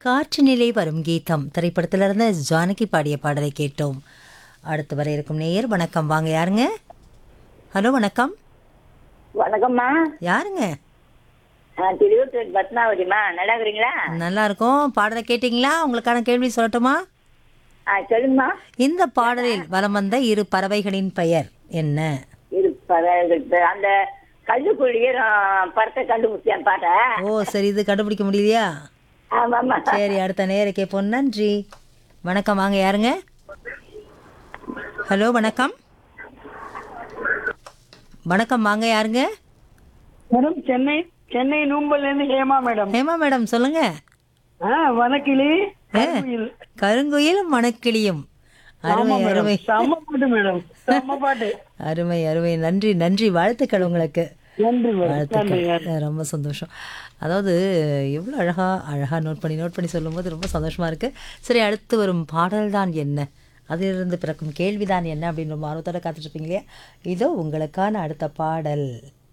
காற்று நிலை வரும் கீதம் திரைப்படத்திலிருந்து ஜானகி பாடிய பாடலை கேட்டோம் அடுத்து வர இருக்கும் நேயர் வணக்கம் வாங்க யாருங்க ஹலோ வணக்கம் வணக்கம்மா யாருங்க நான் திருவத்தூர் பத்மாவதிம்மா நல்லா இருக்கிறீங்களா நல்லா இருக்கும் பாடலை கேட்டிங்களா உங்களுக்கான கேள்வி சொல்லட்டுமா ஆ சொல்லுங்கம்மா இந்த பாடலில் வலம் வந்த இரு பறவைகளின் பெயர் என்ன இது பத- அந்த கல்லுக்குள்ளியே படத்தை கண்டுபிடிச்சேன் பாட்ட ஓ சரி இது கண்டுபிடிக்க முடியலையா ஆமாம்மா சரி அடுத்த நேர கேட்போம் நன்றி வணக்கம் வாங்க யாருங்க ஹலோ வணக்கம் வணக்கம் வாங்க யாருங்க மேடம் சென்னை சென்னை நூம்பல்ல இருந்து ஹேமா மேடம் ஹேமா மேடம் சொல்லுங்க ஆ வணக்கிளி கருங்குயில். கருங்குயில் மணக்கிளியும் அருமை ஆமா மேடம் அருமை செம்ம பாட்டு மேடம் செம்ம பாட்டு அருமை அருமை நன்றி நன்றி வாழ்த்துக்கள் உங்களுக்கு நன்றி மேடம் நன்றி வாழ்த்துக்கள் அஹ் ரொம்ப சந்தோஷம் அதாவது எவ்வளோ அழகா அழகா நோட் பண்ணி நோட் பண்ணி சொல்லும்போது ரொம்ப சந்தோஷமா இருக்கு சரி அடுத்து வரும் பாடல் தான் என்ன அதிலிருந்து பிறக்கும் கேள்விதான் என்ன அப்படின்னு ரொம்ப ஆர்வத்தோட காத்துட்டு இருப்பீங்க இல்லையா இதோ உங்களுக்கான அடுத்த பாடல்